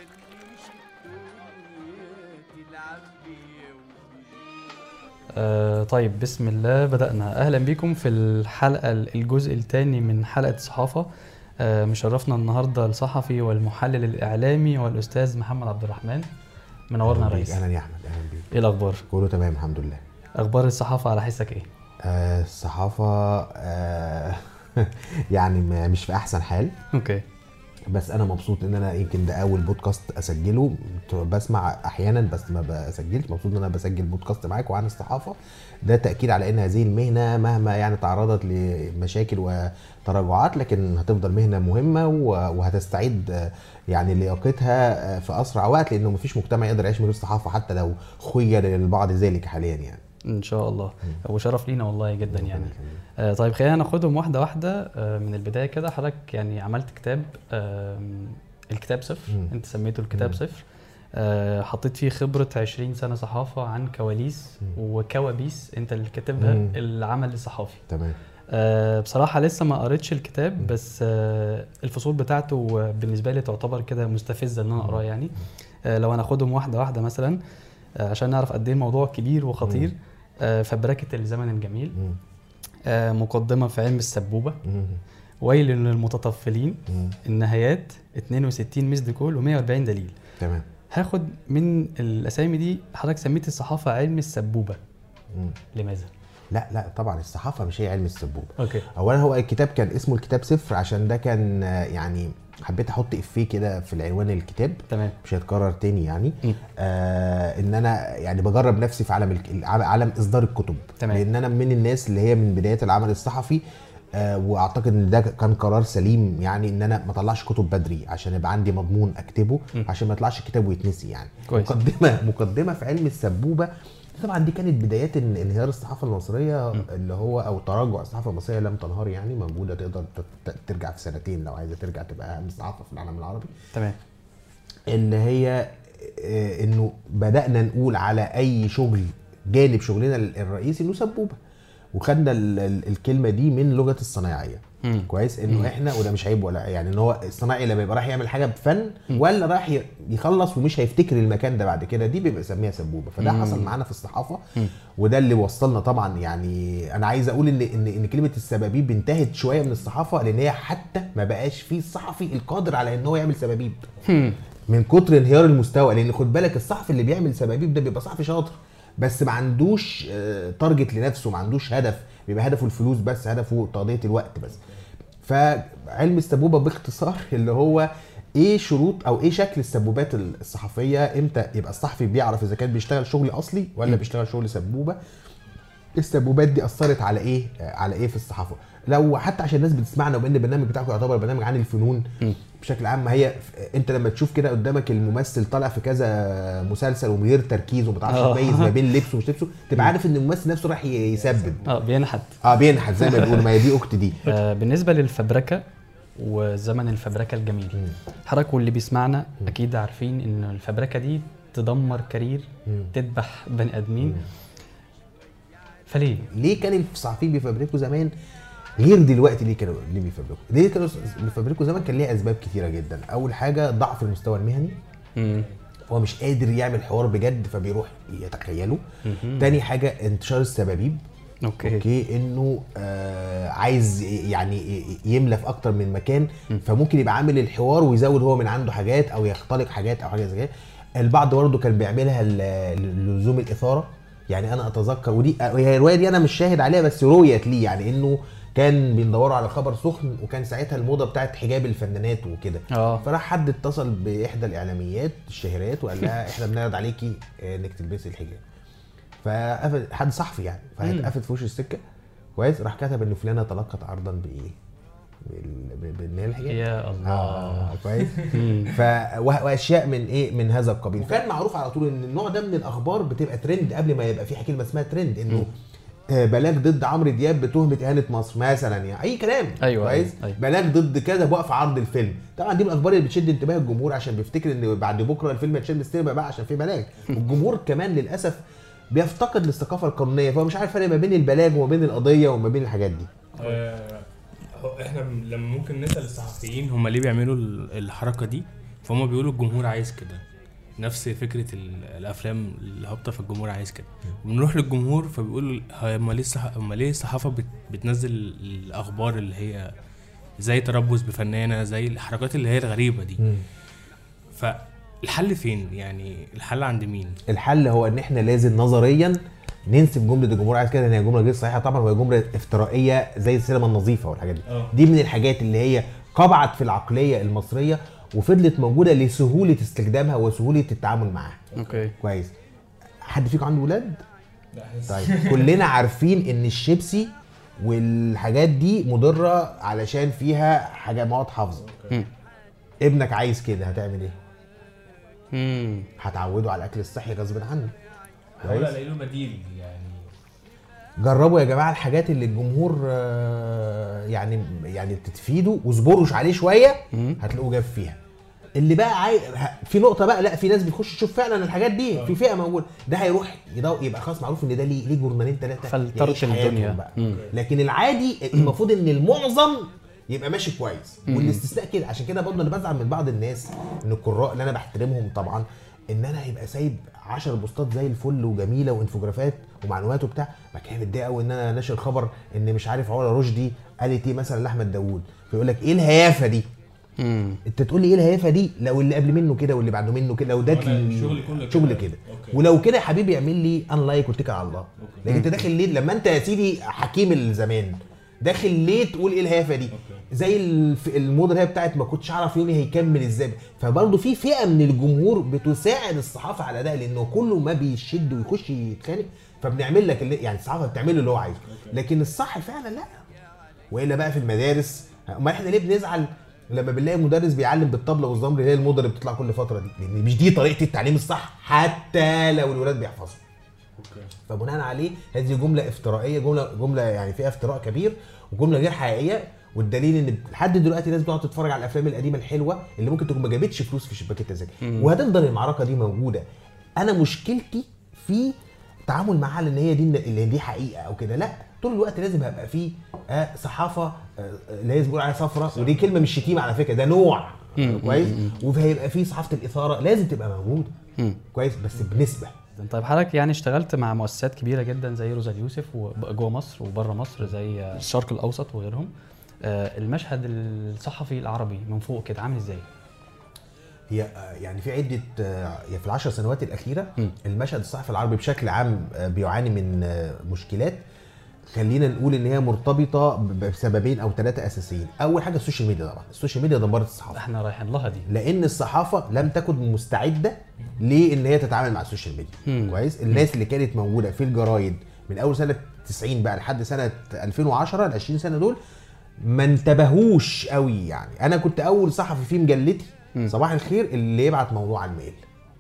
تخليش الدنيا تلعب بيا وبيا آه طيب بسم الله بدأنا أهلا بيكم في الحلقة الجزء الثاني من حلقة الصحافة آه مشرفنا النهاردة الصحفي والمحلل الإعلامي والأستاذ محمد عبد الرحمن منورنا يا أهلاً بيك، ريس اهلا يا احمد اهلا بيك إيه الأخبار؟ كله تمام الحمد لله أخبار الصحافة على حسك إيه؟ آه الصحافه آه يعني ما- مش في احسن حال أوكي بس انا مبسوط ان انا يمكن ده اول بودكاست اسجله ت- بسمع احيانا بس ما بسجلش مبسوط ان انا بسجل بودكاست معاكم عن الصحافه ده تاكيد على ان هذه المهنه مهما يعني تعرضت لمشاكل وتراجعات لكن هتفضل مهنه مهمه و- وهتستعيد آه، يعني لياقتها آه، في اسرع وقت لانه مفيش مجتمع يقدر يعيش من غير الصحافه حتى لو خير للبعض ذلك حاليا يعني إن شاء الله وشرف لينا والله جدا يعني آه طيب خلينا ناخدهم واحدة واحدة آه من البداية كده حضرتك يعني عملت كتاب آه الكتاب صفر مم. أنت سميته الكتاب مم. صفر آه حطيت فيه خبرة 20 سنة صحافة عن كواليس مم. وكوابيس أنت اللي كاتبها مم. العمل الصحافي تمام آه بصراحة لسه ما قريتش الكتاب بس آه الفصول بتاعته بالنسبة لي تعتبر كده مستفزة إن أنا أقراه يعني آه لو هناخدهم واحدة واحدة مثلا آه عشان نعرف قد إيه الموضوع كبير وخطير مم. آه فبركة الزمن الجميل مم. آه مقدمة في علم السبوبة مم. ويل للمتطفلين مم. النهايات 62 مسد كول و140 دليل تمام هاخد من الأسامي دي حضرتك سميت الصحافة علم السبوبة مم. لماذا؟ لا لا طبعا الصحافه مش هي علم السبوبه أوكي اولا هو الكتاب كان اسمه الكتاب صفر عشان ده كان آه، يعني حبيت احط افيه كده في العنوان الكتاب تمام مش هيتكرر تاني يعني مم. آه ان انا يعني بجرب نفسي في عالم الك- عالم اصدار الكتب تمام. لان انا من الناس اللي هي من بدايه العمل الصحفي آه واعتقد ان ده كان قرار سليم يعني ان انا ما اطلعش كتب بدري عشان يبقى عندي مضمون اكتبه مم. عشان ما يطلعش الكتاب ويتنسي يعني كويس. مقدمه مقدمه في علم السبوبه طبعا دي كانت بدايات ان- انهيار الصحافه المصريه اللي هو او تراجع الصحافه المصريه لم تنهار يعني موجوده تقدر تت- ترجع في سنتين لو عايزه ترجع تبقى اهم صحافه في العالم العربي تمام ان هي آه، انه بدانا نقول على اي شغل جانب شغلنا الرئيسي انه سبوبه وخدنا ال- ال- الكلمه دي من لغه الصنايعيه مم. كويس انه احنا وده مش عيب ولا يعني ان هو الصنايعي لما يبقى رايح يعمل حاجه بفن ولا رايح ي- يخلص ومش هيفتكر المكان ده بعد كده دي بيبقى يسميها سبوبه فده مم. حصل معانا في الصحافه وده اللي وصلنا طبعا يعني انا عايز اقول ان ان ان كلمه السبابيب انتهت شويه من الصحافه لان هي حتى ما بقاش في الصحفي القادر على ان هو يعمل سبابيب هم. من كتر انهيار المستوى لان خد بالك الصحفي اللي بيعمل سبابيب ده بيبقى صحفي شاطر بس ما عندوش آه، تارجت لنفسه ما عندوش هدف بيبقى هدفه الفلوس بس هدفه تقضيه الوقت بس فعلم السبوبه باختصار اللي هو ايه شروط او ايه شكل السبوبات الصحفيه امتى يبقى الصحفي بيعرف اذا كان بيشتغل شغل اصلي ولا بيشتغل شغل سبوبه السبوبات دي اثرت على ايه آه، على ايه في الصحافه لو حتى عشان الناس بتسمعنا وان البرنامج بتاعكم يعتبر برنامج عن الفنون م. بشكل عام ما هي انت لما تشوف كده قدامك الممثل طالع في كذا مسلسل ومن غير تركيز وما تعرفش آه. تميز ما بين لبسه ومش لبسه تبقى عارف ان الممثل نفسه راح ي- يسبب اه بينحت اه بينحت زي ما بيقولوا ما هي دي اخت دي آه بالنسبة للفبركة وزمن الفبركة الجميل مم. حضرتك واللي بيسمعنا أكيد عارفين إن الفبركة دي تدمر كارير مم. تذبح بني آدمين مم. فليه؟ ليه كان الصحفيين بيفبركوا زمان غير دلوقتي ليه كانوا ليه بيفبركوا؟ ليه كانوا بيفبركوا زمان كان ليها اسباب كتيره جدا، اول حاجه ضعف المستوى المهني مم. هو مش قادر يعمل حوار بجد فبيروح يتخيله مهم. تاني حاجه انتشار السبابيب اوكي, اوكي انه آه عايز يعني ي- يملى في اكتر من مكان فممكن يبقى عامل الحوار ويزود هو من عنده حاجات او يختلق حاجات او حاجه زي كده البعض برضه كان بيعملها ل- لزوم الاثاره يعني انا اتذكر ودي هي الروايه دي انا مش شاهد عليها بس رويت لي يعني انه كان بيدوروا على خبر سخن وكان ساعتها الموضه بتاعت حجاب الفنانات وكده اه فراح حد اتصل باحدى الاعلاميات الشهيرات وقال لها احنا بنعرض عليكي آه، انك تلبسي الحجاب فقفل حد صحفي يعني فاتقفل في وش السكه كويس راح كتب ان فلانه تلقت عرضا بايه؟ بال- ب- بان هي الحجاب يا الله اه كويس مم. ف وه- واشياء من ايه من هذا القبيل وكان معروف على طول ان النوع ده من الاخبار بتبقى ترند قبل ما يبقى في كلمه اسمها ترند انه آه، بلاغ ضد عمرو دياب بتهمه اهانه مصر مثلا يعني اي كلام أيوة، كويس أيوة، أيوة. بلاغ ضد كذا بوقف عرض الفيلم طبعا دي من الاخبار اللي بتشد انتباه الجمهور عشان بيفتكر ان بعد بكره الفيلم هيتشال من السينما بقى عشان في بلاغ والجمهور كمان للاسف بيفتقد للثقافه القانونيه فهو مش عارف الفرق ما بين البلاغ وما بين القضيه وما بين الحاجات دي آه، هو احنا لما ممكن نسال الصحفيين هم ليه بيعملوا ال- الحركه دي فهم بيقولوا الجمهور عايز كده نفس فكره ال- الافلام الهابطه في الجمهور عايز كده بنروح للجمهور فبيقولوا هم ليه الصح... هم ليه الصحافه بت... بتنزل الاخبار اللي هي زي تربص بفنانه زي الحركات اللي هي الغريبه دي مم. فالحل فين يعني الحل عند مين الحل هو ان احنا لازم نظريا ننسب جمله الجمهور عايز كده ان هي جمله غير صحيحه طبعا وهي جمله افترائيه زي السينما النظيفه والحاجات دي اه. دي من الحاجات اللي هي قبعت في العقليه المصريه وفضلت موجوده لسهوله استخدامها وسهوله التعامل معاها اوكي كويس حد فيكم عنده ولاد طيب كلنا عارفين ان الشيبسي والحاجات دي مضره علشان فيها حاجه مواد حافظه مم. ابنك عايز كده هتعمل ايه امم هتعوده على الاكل الصحي غصب عنه كويس الاقي له بديل يعني جربوا يا جماعه الحاجات اللي الجمهور آه، يعني يعني تفيده واصبروا عليه شويه مم. هتلاقوه جاب فيها اللي بقى عاي... ه- في نقطه بقى لا في ناس بتخش تشوف فعلا الحاجات دي في فئه موجوده ده هيروح يدور يبقى خلاص معروف ان ده ليه ليه جورنالين ثلاثه فلترت الدنيا. بقى. مم. لكن العادي المفروض ان المعظم يبقى ماشي كويس والاستثناء كده عشان كده برضه انا بزعل من بعض الناس ان القراء اللي انا بحترمهم طبعا ان انا هيبقى سايب 10 بوستات زي الفل وجميله وانفوجرافات ومعلومات وبتاع بعد كده متضايق قوي ان انا ناشر خبر ان مش عارف علا رشدي قالت ايه مثلا لاحمد داوود فيقول لك ايه الهيافه دي امم انت تقول لي ايه الهيافه دي لو اللي قبل منه كده واللي بعده منه كده لو ده وأنا الشغل كله شغل كده. كده أوكي. ولو كده يا حبيبي اعمل لي ان لايك واتكل على الله لكن انت داخل ليه لما انت يا سيدي حكيم الزمان داخل ليه تقول ايه الهيافه دي زي الف- الموضه اللي هي بتاعت ما كنتش اعرف يومي هيكمل ازاي فبرضه في فئه من الجمهور بتساعد الصحافه على ده لانه كله ما بيشد ويخش يتخانق فبنعمل لك اللي يعني الصحافه بتعمل له اللي هو عايزه لكن الصح فعلا لا والا بقى في المدارس امال احنا ليه بنزعل لما بنلاقي مدرس بيعلم بالطبله والزمر اللي هي الموضه اللي بتطلع كل فتره دي لان مش دي طريقه التعليم الصح حتى لو الولاد بيحفظوا فبناء عليه هذه جمله افترائيه جمله جمله يعني فيها افتراء كبير وجمله غير حقيقيه والدليل ان لحد دلوقتي الناس بتقعد تتفرج على الافلام القديمه الحلوه اللي ممكن تكون ما جابتش فلوس في شباك التذاكر وهتفضل المعركه دي موجوده انا مشكلتي في التعامل معاها لان هي دي اللي دي حقيقه او كده لا طول الوقت لازم هيبقى فيه آه صحافه آه اللي هي بيقول عليها صفرة ودي كلمه مش شتيمه على فكره ده نوع كويس وهيبقى فيه صحافه الاثاره لازم تبقى موجوده مم. كويس بس بنسبه طيب حضرتك يعني اشتغلت مع مؤسسات كبيره جدا زي روزا اليوسف وجوه مصر وبره مصر زي الشرق الاوسط وغيرهم آه، المشهد الصحفي العربي من فوق كده عامل ازاي؟ هي آه، يعني في عده آه، يعني في العشر سنوات الاخيره م. المشهد الصحفي العربي بشكل عام آه، بيعاني من آه، مشكلات خلينا نقول ان هي مرتبطه ب- بسببين او ثلاثه اساسيين اول حاجه السوشيال ميديا طبعا السوشيال ميديا دمرت الصحافه احنا رايحين لها دي لان الصحافه لم تكن مستعده لان هي تتعامل مع السوشيال مم. ميديا كويس الناس اللي كانت موجوده في الجرايد من اول سنه 90 بقى لحد سنه 2010 ال 20 سنه دول ما انتبهوش قوي يعني انا كنت اول صحفي في مجلتي مم. صباح الخير اللي يبعت موضوع على الميل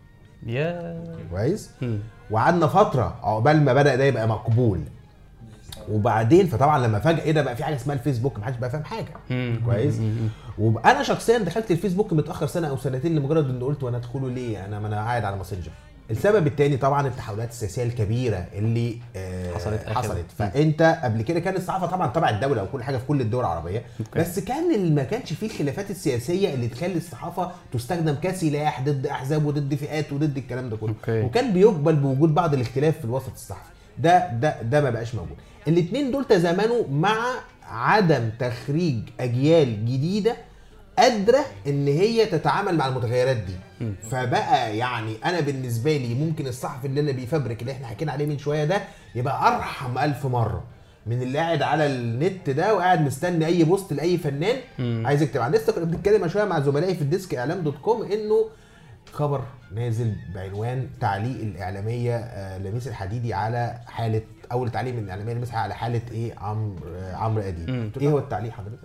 يا كويس مم. وقعدنا فتره عقبال ما بدا ده يبقى مقبول وبعدين فطبعا لما فجاه ايه ده بقى في حاجه اسمها الفيسبوك محدش بقى فاهم حاجه مم. كويس مم. مم. وانا شخصيا دخلت الفيسبوك متاخر سنه او سنتين لمجرد ان قلت وانا ادخله ليه انا ما انا قاعد على ماسنجر السبب الثاني طبعا التحولات السياسيه الكبيره اللي آه حصلت آخر. حصلت فانت قبل كده كان الصحافه طبعا تبع الدوله وكل حاجه في كل الدول العربيه أوكي. بس كان ال- ما كانش فيه الخلافات السياسيه اللي تخلي الصحافه تستخدم كسلاح ضد احزاب وضد فئات وضد الكلام ده كله أوكي. وكان بيقبل بوجود بعض الاختلاف في الوسط الصحفي ده ده ده ما بقاش موجود الاثنين دول تزامنوا مع عدم تخريج اجيال جديده قادره ان هي تتعامل مع المتغيرات دي فبقى يعني انا بالنسبه لي ممكن الصحفي اللي انا بيفبرك اللي احنا حكينا عليه من شويه ده يبقى ارحم الف مره من اللي قاعد على النت ده وقاعد مستني اي بوست لاي فنان مم. عايز يكتب عن لسه كنا بنتكلم من شويه مع زملائي في الديسك اعلام دوت كوم انه خبر نازل بعنوان تعليق الاعلاميه آه، لميس الحديدي على حاله اول تعليق من الاعلاميه لميس على حاله ايه عمرو آه، عمرو اديب مم. ايه هو التعليق حضرتك؟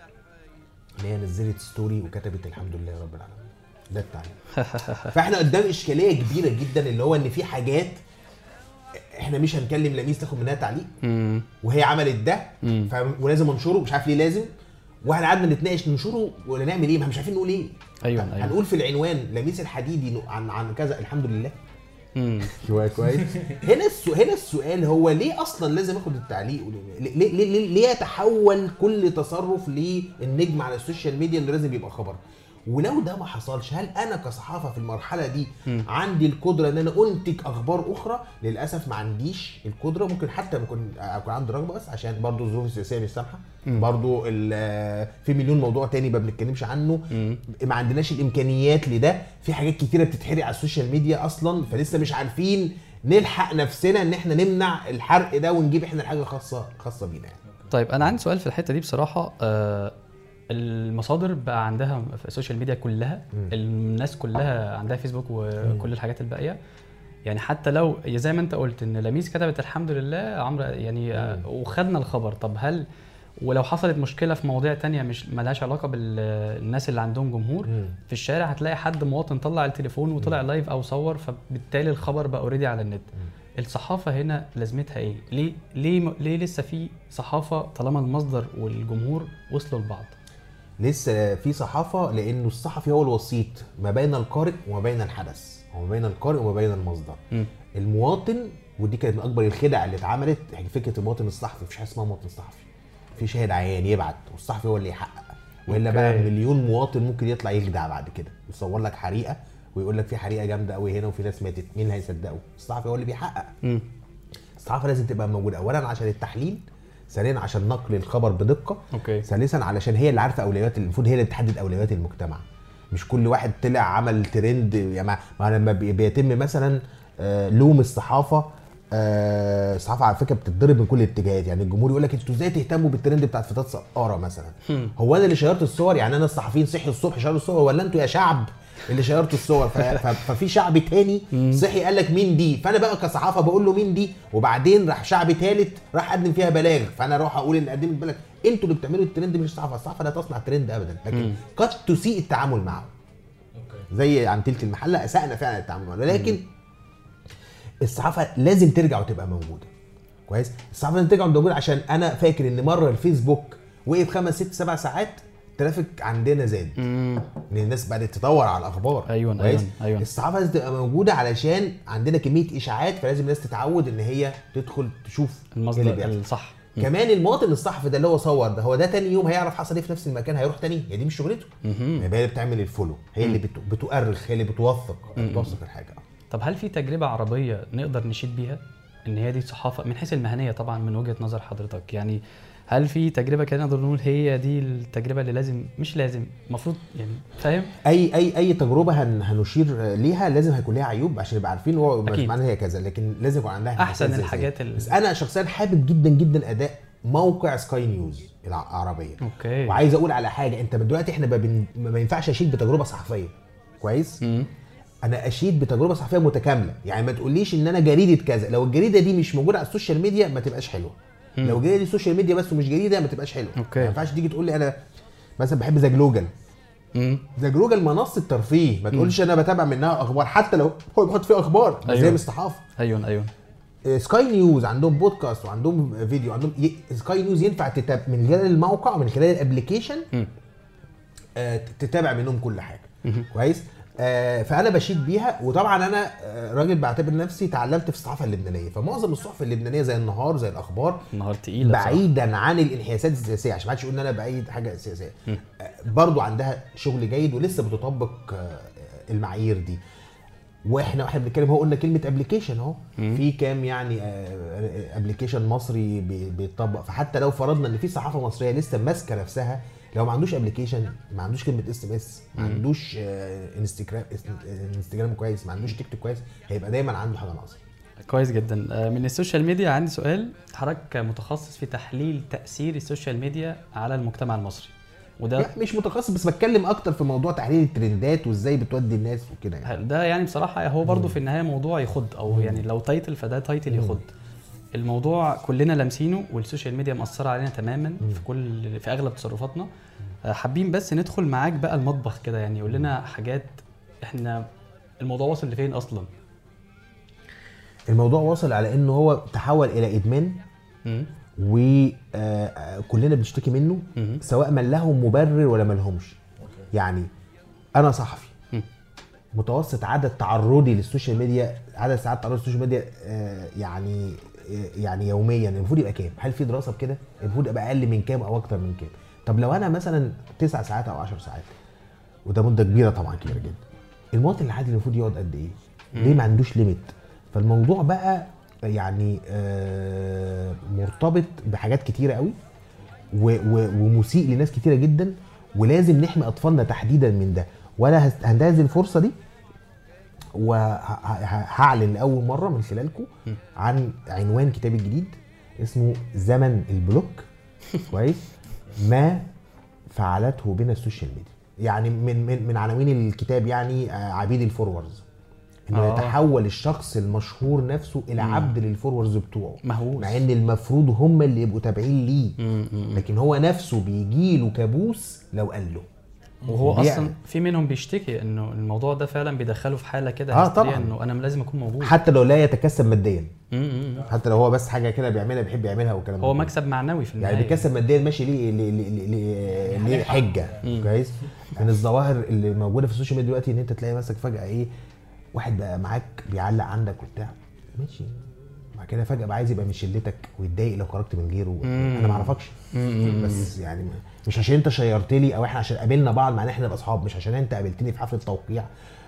ان هي نزلت ستوري وكتبت الحمد لله رب العالمين ده التعليق فاحنا قدام اشكاليه كبيره جدا اللي هو ان في حاجات احنا مش هنكلم لميس تاخد منها تعليق مم. وهي عملت ده مم. ف... ولازم انشره مش عارف ليه لازم واحنا قعدنا نتناقش ننشره ولا نعمل ايه ما مش عارفين نقول ايه أيوة، طب أيوة. هنقول في العنوان لميس الحديدي ن- عن عن كذا الحمد لله مم. كويس كويس هنا السؤال هنا السؤال هو ليه اصلا لازم اخد التعليق وليه- ليه ليه, ليه, ليه يتحول كل تصرف للنجم على السوشيال ميديا انه لازم يبقى خبر ولو ده ما حصلش هل انا كصحافه في المرحله دي مم. عندي القدره ان انا انتج اخبار اخرى للاسف ما عنديش القدره ممكن حتى ممكن اكون عندي رغبه بس عشان برضو الظروف السياسيه مش سامحه مم. برضو ال- في مليون موضوع تاني ما بنتكلمش عنه مم. ما عندناش الامكانيات لده في حاجات كتيره بتتحرق على السوشيال ميديا اصلا فلسه مش عارفين نلحق نفسنا ان احنا نمنع الحرق ده ونجيب احنا الحاجه خاصه خاصه بينا يعني. طيب انا عندي سؤال في الحته دي بصراحه آه المصادر بقى عندها في السوشيال ميديا كلها مم. الناس كلها عندها فيسبوك وكل الحاجات الباقيه يعني حتى لو زي ما انت قلت ان لميس كتبت الحمد لله عمرو يعني آه، وخدنا الخبر طب هل ولو حصلت مشكله في مواضيع تانية مش ملهاش علاقه بالناس اللي عندهم جمهور في الشارع هتلاقي حد مواطن طلع التليفون وطلع لايف او صور فبالتالي الخبر بقى اوريدي على النت الصحافه هنا لازمتها ايه ليه ليه ليه لسه في صحافه طالما المصدر والجمهور وصلوا لبعض لسه في صحافه لانه الصحفي هو الوسيط ما بين القارئ وما بين الحدث وما بين القارئ وما بين المصدر مم. المواطن ودي كانت من اكبر الخدع اللي اتعملت يعني فكره المواطن الصحفي مفيش حاجه اسمها مواطن صحفي في شاهد عيان يبعت والصحفي هو اللي يحقق والا بقى أوكي. مليون مواطن ممكن يطلع يخدع بعد كده يصور لك حريقه ويقول لك في حريقه جامده قوي هنا وفي ناس ماتت مين اللي هيصدقه الصحفي هو اللي بيحقق مم. الصحافه لازم تبقى موجوده اولا عشان التحليل ثانيا عشان نقل الخبر بدقه اوكي ثالثا علشان هي اللي عارفه اولويات المفروض هي اللي تحدد اولويات المجتمع مش كل واحد طلع عمل ترند يعني ما- ما لما بي- بيتم مثلا آه، لوم الصحافه آه، الصحافه على فكره بتتضرب من كل الاتجاهات يعني الجمهور يقول لك انتوا ازاي تهتموا بالترند بتاعت فتاه سقاره مثلا هم. هو انا اللي شيرت الصور يعني انا الصحفيين صحي الصبح شيروا الصور ولا انتوا يا شعب اللي شيرتوا الصور ف- ف- ففي شعب تاني صحي قال لك مين دي فانا بقى كصحافه بقول له مين دي وبعدين راح شعب تالت راح قدم فيها بلاغ فانا اروح اقول اللي قدمت بلاغ انتوا اللي بتعملوا الترند مش الصحافه الصحافه لا تصنع ترند ابدا لكن مم. قد تسيء التعامل معه زي عن تلك المحله اساءنا فعلا التعامل معه لكن الصحافه لازم ترجع وتبقى موجوده كويس الصحافه لازم ترجع وتبقى موجوده عشان انا فاكر ان مره الفيسبوك وقف خمس ست سبع ساعات الترافيك عندنا زاد مم. ان الناس بدات تدور على الاخبار أيوة، كويس؟ أيوة، أيوة. الصحافه لازم تبقى موجوده علشان عندنا كميه اشاعات فلازم الناس تتعود ان هي تدخل تشوف إيه اللي المصدر بيحصل. الصح مم. كمان المواطن الصحفي ده اللي هو صور ده هو ده تاني يوم هيعرف حصل ايه في نفس المكان هيروح تاني هي دي مش شغلته مهم. هي اللي بتعمل الفولو هي اللي بت- بتؤرخ هي اللي بتوثق بتوثق الحاجه طب هل في تجربة عربية نقدر نشيد بيها؟ إن هي دي صحافة من حيث المهنية طبعا من وجهة نظر حضرتك يعني هل في تجربة كده نقدر نقول هي دي التجربة اللي لازم مش لازم المفروض يعني فاهم؟ اي اي اي تجربه هن هنشير ليها لازم هيكون ليها عيوب عشان نبقى عارفين هو مش أكيد. معنى هي كذا لكن لازم يكون عندها أحسن انعكاس الحاجات ذاتي. ال- بس انا شخصيا حابب جدا جدا اداء موقع سكاي نيوز العربيه أوكي وعايز اقول على حاجه انت من دلوقتي احنا ما, بن... ما ينفعش اشيد بتجربه صحفيه كويس مم. انا اشيد بتجربه صحفيه متكامله يعني ما تقوليش ان انا جريده كذا لو الجريده دي مش موجوده على السوشيال ميديا ما تبقاش حلوه مم. لو الجريده دي سوشيال ميديا بس ومش جريده ما تبقاش حلوه أوكي. ما ينفعش تيجي تقول لي انا مثلا بحب ذا جلوجل مم. ذا جلوجل منصه ترفيه ما تقولش انا بتابع منها اخبار حتى لو هو بيحط فيها اخبار بس أيوة. هي مش صحافه أيوه أيوه آه، سكاي نيوز عندهم بودكاست وعندهم فيديو عندهم ي... سكاي نيوز ينفع تتاب من خلال الموقع ومن خلال الابلكيشن مم. آه، تتابع منهم كل حاجه مهم. كويس آه، فانا بشيد بيها وطبعا انا آه، راجل بعتبر نفسي تعلمت في الصحافه اللبنانيه فمعظم الصحف اللبنانيه زي النهار زي الاخبار النهار تقيلة بصراحة. بعيدا عن الانحيازات السياسيه عشان ما حدش يقول ان انا بايد حاجه سياسيه مم. آه، برضو عندها شغل جيد ولسه بتطبق آه، المعايير دي واحنا واحنا بنتكلم هو قلنا كلمه ابلكيشن اهو في كام يعني ابلكيشن مصري بي- بيتطبق فحتى لو فرضنا ان في صحافه مصريه لسه ماسكه نفسها لو ما عندوش ابلكيشن ما عندوش كلمه اس ام اس ما عندوش آه، انستجرام انستجرام كويس ما عندوش تيك توك كويس هيبقى دايما عنده حاجه ناقصه كويس جدا آه، من السوشيال ميديا عندي سؤال حضرتك متخصص في تحليل تأثير السوشيال ميديا على المجتمع المصري وده لا مش متخصص بس بتكلم اكتر في موضوع تحليل الترندات وازاي بتودي الناس وكده يعني ده يعني بصراحة هو برضه في النهاية موضوع يخض أو يعني لو تايتل فده تايتل يخض الموضوع كلنا لامسينه والسوشيال ميديا مأثرة علينا تماما في كل في أغلب تصرفاتنا آه، حابين بس ندخل معاك بقى المطبخ كده يعني قول لنا حاجات احنا الموضوع واصل لفين أصلا الموضوع وصل على انه هو تحول الى ادمان مم. وكلنا بنشتكي منه مم. سواء من لهم مبرر ولا ما لهمش يعني انا صحفي مم. متوسط عدد تعرضي للسوشيال ميديا عدد ساعات تعرضي للسوشيال ميديا آه، يعني آه، يعني يوميا المفروض يبقى كام؟ هل في دراسه بكده؟ المفروض يبقى اقل من كام او اكتر من كام؟ طب لو انا مثلا تسع ساعات او 10 ساعات وده مده كبيره طبعا كبيره جدا المواطن العادي المفروض يقعد قد ايه ليه ما عندوش ليميت فالموضوع بقى يعني آه مرتبط بحاجات كتيره قوي و- و- ومسيء لناس كتيره جدا ولازم نحمي اطفالنا تحديدا من ده وانا هست- هنتهز الفرصه دي وهعلن لاول مره من خلالكم عن عنوان كتابي الجديد اسمه زمن البلوك كويس ما فعلته بنا السوشيال ميديا يعني من من من عناوين الكتاب يعني آه، عبيد الفورورز انه آه. يتحول الشخص المشهور نفسه الى عبد للفورورز بتوعه مهووس مع ان المفروض هم اللي يبقوا تابعين ليه مم، مم. لكن هو نفسه بيجي له كابوس لو قال له وهو بيعمل. اصلا في منهم بيشتكي انه الموضوع ده فعلا بيدخله في حاله كده آه، هستيرية طبعاً. انه انا لازم اكون موجود حتى لو لا يتكسب ماديا مم، مم. حتى لو هو بس حاجه كده بيعملها بيحب يعملها والكلام هو ده. مكسب معنوي في النهايه يعني بيكسب ماديا ماشي ليه ليه ليه ليه, ليه حجه كويس من الظواهر اللي موجوده في السوشيال ميديا دلوقتي ان انت تلاقي نفسك فجاه ايه واحد بقى معاك بيعلق عندك وبتاع ماشي بعد كده فجاه بقى عايز يبقى من شلتك ويتضايق لو خرجت من غيره انا ما اعرفكش بس يعني ما- مش عشان انت شيرت لي او احنا عشان قابلنا بعض معناه احنا نبقى اصحاب مش عشان انت قابلتني في حفله توقيع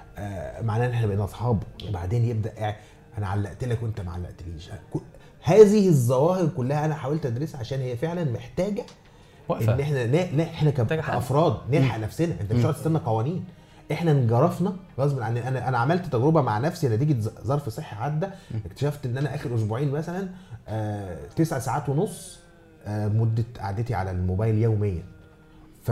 آه، معناه ان احنا بقينا اصحاب وبعدين يبدا قاعد انا علقت لك وانت ما علقتليش كو- هذه الظواهر كلها انا حاولت ادرسها عشان هي فعلا محتاجه ان واقفه احنا ن- ن- احنا ك- محتاجة حل. كافراد نلحق نفسنا انت مش هتقعد تستنى قوانين احنا انجرفنا غصب عن انا انا عملت تجربه مع نفسي نتيجه ز- ظرف صحي عدى اكتشفت ان انا اخر اسبوعين مثلا آه تسع ساعات ونص آه مده قعدتي على الموبايل يوميا ف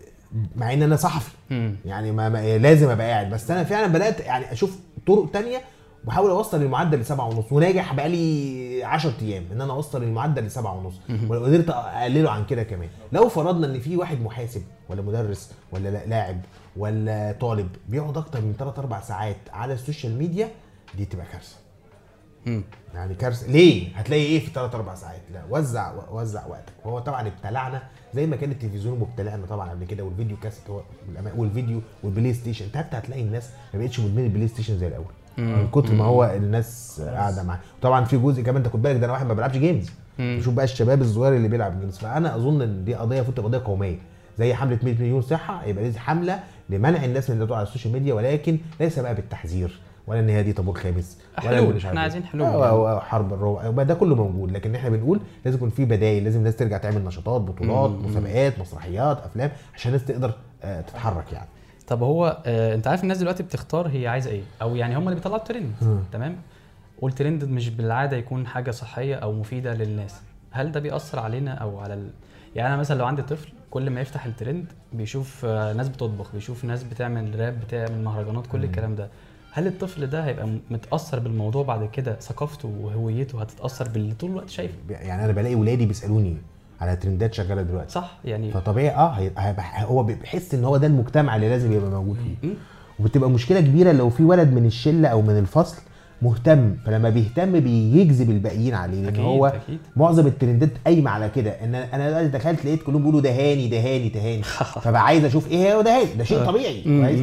مع ان انا صحفي مم. يعني ما, ما لازم ابقى قاعد بس انا فعلا بدات يعني اشوف طرق تانية وبحاول اوصل المعدل لسبعة ونص وناجح بقالي 10 ايام ان انا اوصل المعدل لسبعة ونص ولو قدرت اقلله عن كده كمان لو فرضنا ان في واحد محاسب ولا مدرس ولا لا- لاعب ولا طالب بيقعد اكتر من 3 4 ساعات على السوشيال ميديا دي تبقى كارثه مم. يعني كارثه ليه هتلاقي ايه في 3 4 ساعات لا وزع وزع وقتك وهو طبعا ابتلعنا زي ما كان التلفزيون مبتلعنا طبعا قبل كده والفيديو كاسيت هو والأما- والفيديو والبلاي ستيشن انت حتى هتلاقي الناس ما بقتش مدمنه البلاي ستيشن زي الاول من كتر ما هو الناس قاعده معاه طبعا في جزء كمان انت خد بالك ده انا واحد ما بلعبش جيمز بشوف بقى الشباب الصغير اللي بيلعب جيمز فانا اظن ان دي قضيه المفروض تبقى قضيه قوميه زي حمله 100 مليون صحه يبقى دي حمله لمنع الناس من التواصل على السوشيال ميديا ولكن ليس بقى بالتحذير ولا ان هي دي طابور خامس ولا حلول، إن مش إحنا عارف عايزين إيه. حلول آه، يعني. آه، حرب الروع يبقى ده كله موجود لكن احنا بنقول لازم يكون في بدايل لازم الناس ترجع تعمل نشاطات بطولات مسابقات مسرحيات افلام عشان الناس تقدر آه، تتحرك يعني طب هو آه انت عارف الناس دلوقتي بتختار هي عايزه ايه او يعني هم اللي بيطلعوا الترند تمام والترند مش بالعاده يكون حاجه صحيه او مفيده للناس هل ده بيأثر علينا او على ال... يعني انا مثلا لو عندي طفل كل ما يفتح الترند بيشوف آه، ناس بتطبخ بيشوف ناس بتعمل راب بتعمل مهرجانات كل الكلام ده هل الطفل ده هيبقى م- متأثر بالموضوع بعد كده ثقافته وهويته هتتأثر باللي طول الوقت شايفه يعني انا بلاقي ولادي بيسالوني على ترندات شغاله دلوقتي صح يعني فطبيعي اه هيبقى هيبقى- هو بيحس ان هو ده المجتمع اللي لازم يبقى موجود فيه مم. وبتبقى مشكله كبيره لو في ولد من الشله او من الفصل مهتم فلما بيهتم بيجذب الباقيين عليه لان أكيد، هو أكيد. معظم الترندات قايمه على كده ان انا أنا دلوقتي دخلت لقيت كلهم بيقولوا ده هاني ده هاني ده هاني فبقى عايز اشوف ايه هو ده هاني ده شيء طبيعي كويس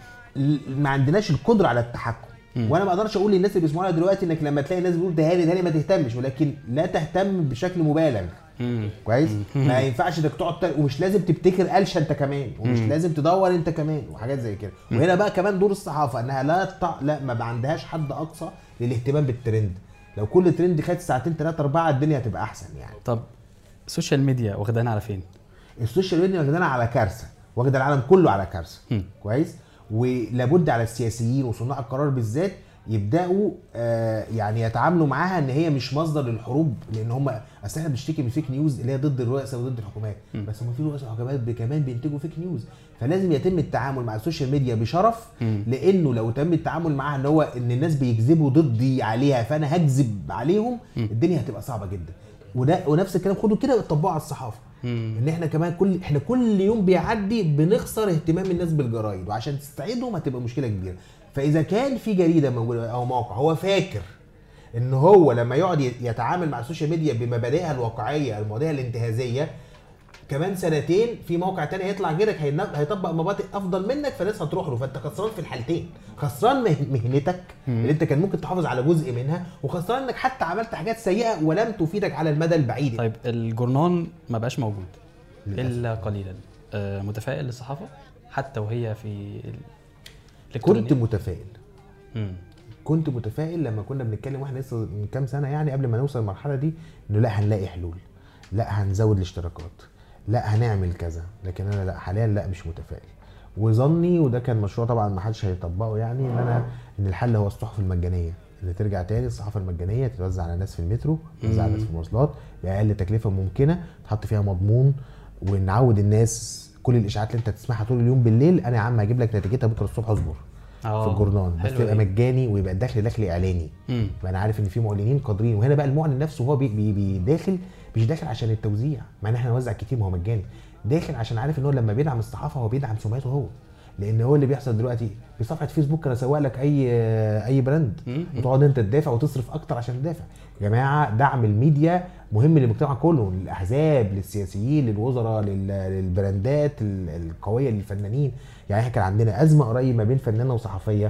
ل- ما عندناش القدره على التحكم وانا ما اقدرش اقول للناس اللي بيسمعونا دلوقتي انك لما تلاقي الناس بتقول ده هاني ده هاني ما تهتمش ولكن لا تهتم بشكل مبالغ مم. كويس ما ينفعش انك تقعد ت- ومش لازم تبتكر قلشه انت كمان ومش لازم تدور انت كمان وحاجات زي كده وهنا بقى كمان دور الصحافه انها لا تع... لا ما بقى عندهاش حد اقصى للاهتمام بالترند لو كل ترند خد ساعتين ثلاثه اربعه الدنيا هتبقى احسن يعني طب السوشيال ميديا واخدانا على فين؟ السوشيال ميديا واخدانا على كارثه واخد العالم كله على كارثه مم. كويس ولابد على السياسيين وصناع القرار بالذات يبداوا آه يعني يتعاملوا معاها ان هي مش مصدر للحروب لان هم اصل احنا بنشتكي من فيك نيوز اللي هي ضد الرؤساء وضد الحكومات بس هم في رؤساء وحكومات ب- كمان بينتجوا فيك نيوز فلازم يتم التعامل مع السوشيال ميديا بشرف لانه لو تم التعامل معاها ان هو ان الناس بيكذبوا ضدي عليها فانا هكذب عليهم الدنيا هتبقى صعبه جدا وده ونفس الكلام خدوا كده وطبقوا على الصحافه ان احنا كمان كل احنا كل يوم بيعدي بنخسر اهتمام الناس بالجرايد وعشان تستعيدهم هتبقى مشكله كبيره فاذا كان في جريده موجوده او موقع هو فاكر ان هو لما يقعد ي- يتعامل مع السوشيال ميديا بمبادئها الواقعيه المواضيع الانتهازيه كمان سنتين في موقع تاني هيطلع غيرك هين- هيطبق مبادئ افضل منك فالناس هتروح له فانت خسران في الحالتين خسران مه- مهنتك اللي انت كان ممكن تحافظ على جزء منها وخسران انك حتى عملت حاجات سيئه ولم تفيدك على المدى البعيد طيب الجورنان ما بقاش موجود الا قليلا آه متفائل للصحافه حتى وهي في ال- كنت الإلكترونية؟ متفائل مم. كنت متفائل لما كنا بنتكلم واحنا لسه من كام سنه يعني قبل ما نوصل للمرحله دي انه لا هنلاقي حلول لا هنزود الاشتراكات لا هنعمل كذا لكن انا لا حاليا لا مش متفائل وظني وده كان مشروع طبعا ما حدش هيطبقه يعني ان انا ان الحل هو الصحف المجانيه اللي ترجع تاني الصحافه المجانيه تتوزع على الناس في المترو تتوزع على الناس في المواصلات باقل تكلفه ممكنه تحط فيها مضمون ونعود الناس كل الاشاعات اللي انت تسمعها طول اليوم بالليل انا يا عم هجيب لك نتيجتها بكره الصبح اصبر في آه، الجورنال بس حلوة يبقى دي. مجاني ويبقى الدخل دخل اعلاني مم. يبقى انا عارف ان في معلنين قادرين وهنا بقى المعلن نفسه هو بي بي بي داخل مش داخل عشان التوزيع مع ان احنا هنوزع كتير ما هو مجاني داخل عشان عارف ان هو لما بيدعم الصحافه هو بيدعم سمعته هو لان هو اللي بيحصل دلوقتي بصفحه فيسبوك انا اسوق لك اي اي براند مم. وتقعد انت تدافع وتصرف اكتر عشان تدافع يا جماعه دعم الميديا مهم للمجتمع كله للاحزاب للسياسيين للوزراء لل- للبراندات ال- القويه للفنانين يعني احنا كان عندنا ازمه قريب ما بين فنانه وصحفيه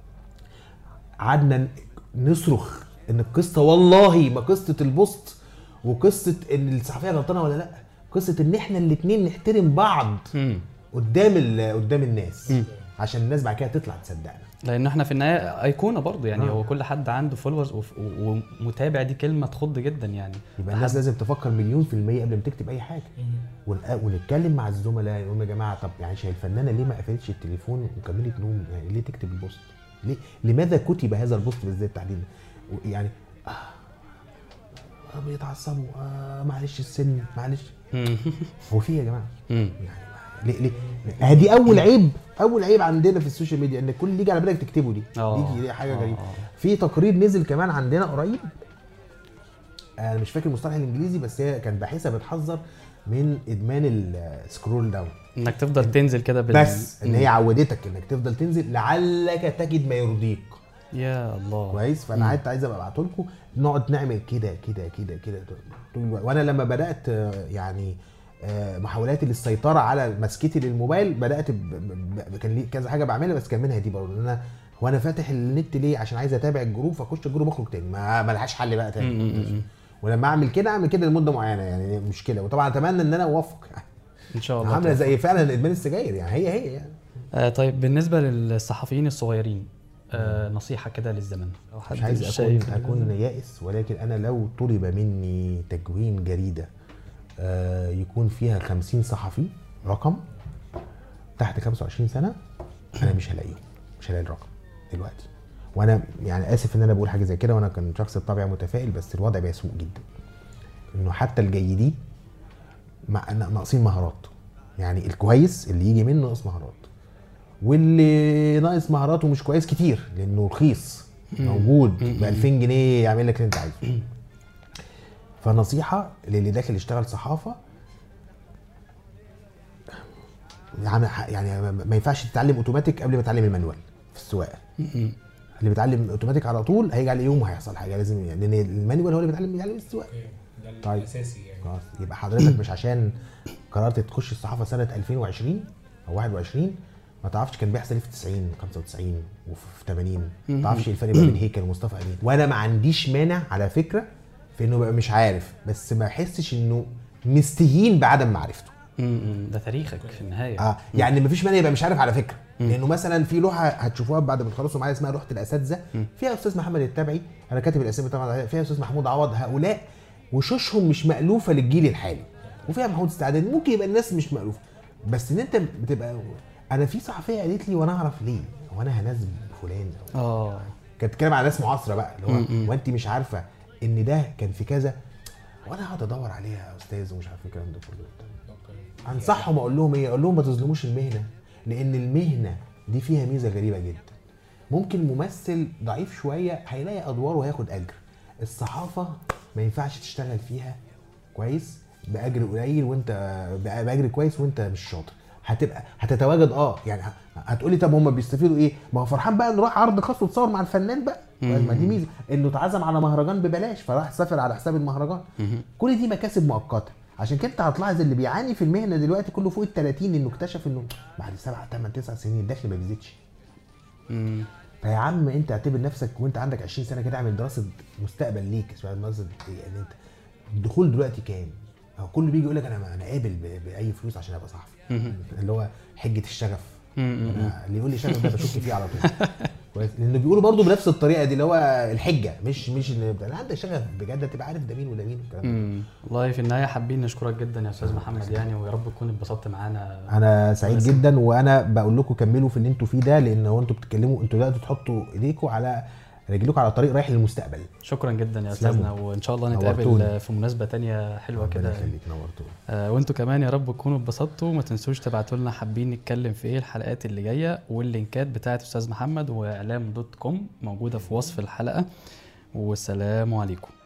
قعدنا ن- نصرخ ان القصه والله ما قصه البوست وقصه ان الصحفيه غلطانه ولا لا قصه ان احنا الاثنين نحترم بعض مم. قدام ال- قدام الناس مم. عشان الناس بعد كده تطلع تصدقنا لان احنا في النهايه ايقونه برضه يعني آه. هو كل حد عنده فولورز ومتابع دي كلمه تخض جدا يعني يبقى الناس لازم تفكر مليون في المية قبل ما تكتب أي حاجة ون- ونتكلم مع الزملاء نقول يا جماعة طب يعني شايف الفنانة ليه ما قفلتش التليفون وكملت نوم يعني ليه تكتب البوست؟ ليه لماذا كتب هذا البوست بالذات تحديدا؟ و- يعني آه آه بيتعصبوا آه معلش السن معلش مم. هو في إيه يا جماعة؟ مم. يعني ليه ليه؟ ادي اول عيب اول عيب عندنا في السوشيال ميديا ان كل اللي يجي على بالك تكتبه دي آه. دي, دي حاجه آه، غريبه آه. في تقرير نزل كمان عندنا قريب انا مش فاكر المصطلح الانجليزي بس هي كان باحثه بتحذر من ادمان السكرول داون انك تفضل تنزل كده بال بس ان هي عودتك انك تفضل تنزل لعلك تجد ما يرضيك يا الله كويس فانا عايز عايز ابقى ابعته لكم نقعد نعمل كده كده كده كده طول الوقت وانا لما بدات آه، يعني آه، محاولاتي للسيطره على مسكتي للموبايل بدات ب... ب... ب... كان لي كذا حاجه بعملها بس كان منها دي برضه ان انا هو انا فاتح النت ليه عشان عايز اتابع الجروب فاخش الجروب اخرج تاني ما ملهاش حل بقى مم، تاني مم، مم. ولما اعمل كده اعمل كده لمده معينه يعني مشكله وطبعا اتمنى ان انا اوفق يعني ان شاء الله عامله توفق. زي فعلا ادمان السجاير يعني هي هي يعني آه طيب بالنسبه للصحفيين الصغيرين آه نصيحه كده للزمن لو حد مش عايز اكون شايف اكون يائس ولكن انا لو طلب مني تكوين جريده آه، يكون فيها 50 صحفي رقم تحت 25 سنه انا مش هلاقيهم مش هلاقي الرقم دلوقتي وانا يعني اسف ان انا بقول حاجه زي كده وانا كان شخص بطبع متفائل بس الوضع بيسوء جدا انه حتى الجيدين مع ناقصين مهارات يعني الكويس اللي يجي منه ناقص مهارات واللي ناقص مهارات ومش كويس كتير لانه رخيص موجود ب 2000 جنيه يعمل لك اللي انت عايزه فنصيحه للي داخل يشتغل صحافه يعني يعني ما ينفعش تتعلم اوتوماتيك قبل ما تتعلم المانوال في السواقه م- اللي بيتعلم اوتوماتيك على طول هيجي عليه يوم وهيحصل حاجه لازم يعني لان المانوال هو اللي بيتعلم بيتعلم السواقه ده طيب. الاساسي يعني خلاص يبقى حضرتك مش عشان قررت تخش الصحافه سنه 2020 او 21 ما تعرفش كان بيحصل ايه في 90 95 وفي 80 ما تعرفش الفرق بين هيكل ومصطفى امين وانا ما عنديش مانع على فكره في انه بقى مش عارف بس ما احسش انه مستهين بعدم معرفته م- م. ده تاريخك في النهايه اه يعني مفيش مانع يبقى مش عارف على فكره لانه مثلا في لوحه هتشوفوها بعد ما تخلصوا معايا اسمها لوحه الاساتذه فيها استاذ محمد التبعي انا كاتب الاسامي طبعا فيها استاذ محمود عوض هؤلاء وشوشهم مش مالوفه للجيل الحالي وفيها محمود استعداد ممكن يبقى الناس مش مالوفه بس ان انت بتبقى انا في صحفيه قالت لي وانا اعرف ليه هو انا هنزل فلان اه كانت بتتكلم على ناس معاصره بقى اللي م- م. هو وانت مش عارفه ان ده كان في كذا وانا هقعد ادور عليها يا استاذ ومش عارف الكلام ده كله انصحهم اقول لهم ايه اقول لهم ما تظلموش المهنه لان المهنه دي فيها ميزه غريبه جدا ممكن ممثل ضعيف شويه هيلاقي ادوار وهياخد اجر الصحافه ما ينفعش تشتغل فيها كويس باجر قليل وانت باجر كويس وانت مش شاطر هتبقى هتتواجد اه يعني ه- هتقولي طب هم بيستفيدوا ايه؟ ما هو فرحان بقى انه راح عرض خاص وتصور مع الفنان بقى ما دي ميزه انه اتعزم على مهرجان ببلاش فراح سافر على حساب المهرجان كل دي مكاسب مؤقته عشان كده انت هتلاحظ اللي بيعاني في المهنه دلوقتي كله فوق ال 30 انه اكتشف انه بعد سبع ثمان تسع سنين الدخل ما بيزيدش م. فيا عم انت اعتبر نفسك وانت عندك 20 سنه كده اعمل دراسه مستقبل ليك اسمها دراسه يعني انت الدخول دلوقتي كام؟ هو كله بيجي يقول لك انا انا قابل ب- باي فلوس عشان ابقى صحفي مهم. اللي هو حجه الشغف مم. أنا اللي يقول لي شغف ده بشك فيه على طول كويس لانه بيقولوا برضه بنفس الطريقه دي اللي هو الحجه مش مش ان انا عندك شغف بجد تبقى عارف ده مين وده مين والكلام ده. مم. والله في النهايه حابين نشكرك جدا يا استاذ محمد يعني ويا رب تكون اتبسطت معانا انا سعيد بس- جدا وانا بقول لكم كملوا في اللي انتوا فيه ده لان هو انتوا بتتكلموا انتوا دلوقتي تحطوا ايديكم على رجلكم على طريق رايح للمستقبل شكرا جدا يا تسلموا. استاذنا وان شاء الله نتقابل نورتوني. في مناسبه تانية حلوه ربنا كده يخليك نورتوني آه، وانتوا كمان يا رب تكونوا اتبسطتوا ما تنسوش تبعتوا لنا حابين نتكلم في ايه الحلقات اللي جايه واللينكات بتاعت استاذ محمد واعلام دوت كوم موجوده في وصف الحلقه والسلام عليكم